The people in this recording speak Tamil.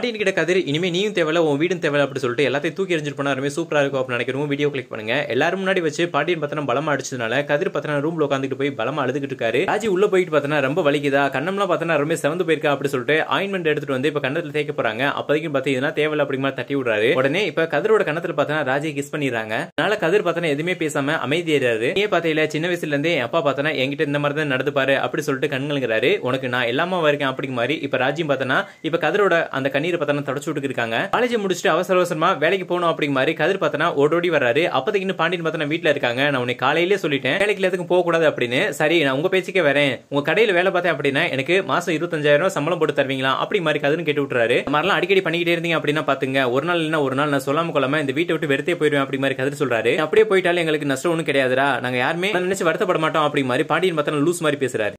பாண்டியன் கிட்ட கதிர் இனிமே நீயும் தேவையில்ல உன் வீடும் தேவையில்ல அப்படி சொல்லிட்டு எல்லாத்தையும் தூக்கி எரிஞ்சிட்டு போனா ரொம்ப சூப்பரா இருக்கும் அப்படின்னு நினைக்கிறோம் வீடியோ கிளிக் பண்ணுங்க எல்லாரும் முன்னாடி வச்சு பாண்டியன் பார்த்தனா பலமா அடிச்சதுனால கதிர் பார்த்தனா ரூம்ல உட்காந்துட்டு போய் பலமா அழுதுகிட்டு இருக்காரு ராஜி உள்ள போயிட்டு பார்த்தனா ரொம்ப வலிக்குதா கண்ணம்லாம் பார்த்தனா ரொம்ப செவந்து போயிருக்கா அப்படி சொல்லிட்டு ஆயின்மெண்ட் எடுத்துட்டு வந்து இப்ப கண்ணத்துல தேய்க்க போறாங்க அப்போதைக்கு பார்த்து இதெல்லாம் தேவையில்ல அப்படிங்கிற மாதிரி தட்டி விடுறாரு உடனே இப்ப கதிரோட கண்ணத்துல பார்த்தனா ராஜியை கிஸ் பண்ணிடுறாங்க அதனால கதிர் பார்த்தனா எதுவுமே பேசாம அமைதியாரு ஏன் பார்த்தீங்களா சின்ன வயசுல இருந்தே என் அப்பா பார்த்தனா என்கிட்ட இந்த மாதிரி தான் நடந்துப்பாரு அப்படி சொல்லிட்டு கண்களுங்கிறாரு உனக்கு நான் எல்லாமா இருக்கேன் அப்படிங்க மாதிரி இப்ப ராஜ்யம் பார்த்தனா இப்ப கதிரோட அந்த கண்ணீரை பார்த்தனா தொடச்சு விட்டு இருக்காங்க காலேஜ் முடிச்சுட்டு அவசர அவசரமா வேலைக்கு போகணும் அப்படிங்க மாதிரி கதிர் பார்த்தனா ஓடோடி வர்றாரு அப்போதைக்கு இன்னும் பாண்டியன் பார்த்தனா வீட்டுல இருக்காங்க நான் உன்னை காலையிலே சொல்லிட்டேன் வேலைக்கு எதுக்கும் போக கூடாது அப்படின்னு சரி நான் உங்க பேச்சுக்கே வரேன் உங்க கடையில வேலை பார்த்தேன் அப்படின்னா எனக்கு மாசம் இருபத்தஞ்சாயிரம் சம்பளம் போட்டு தருவீங்களா அப்படி மாதிரி கதிரும் கேட்டு விட்டுறாரு இந்த மாதிரிலாம் அடிக்கடி பண்ணிக்கிட்டே இருந்தீங்க அப்படின்னா பாத்துங்க ஒரு நாள் இல்லைன்னா ஒரு நாள் நான் சொல்லாம கொள்ளாம இந்த வீட்டை விட்டு வெறுத்தே போயிருவேன் அப்படி மாதிரி கதிர் சொல்றாரு அப்படியே போயிட்டாலும் எங்களுக்கு நஷ்டம் ஒன்றும் கிடையாதுடா நாங்க யாருமே நினைச்சு வருத்தப்பட மாட்டோம் அப்படி மாதிரி பாண்டியன் பார்த்தா லூஸ் மாதிரி பேசுறாரு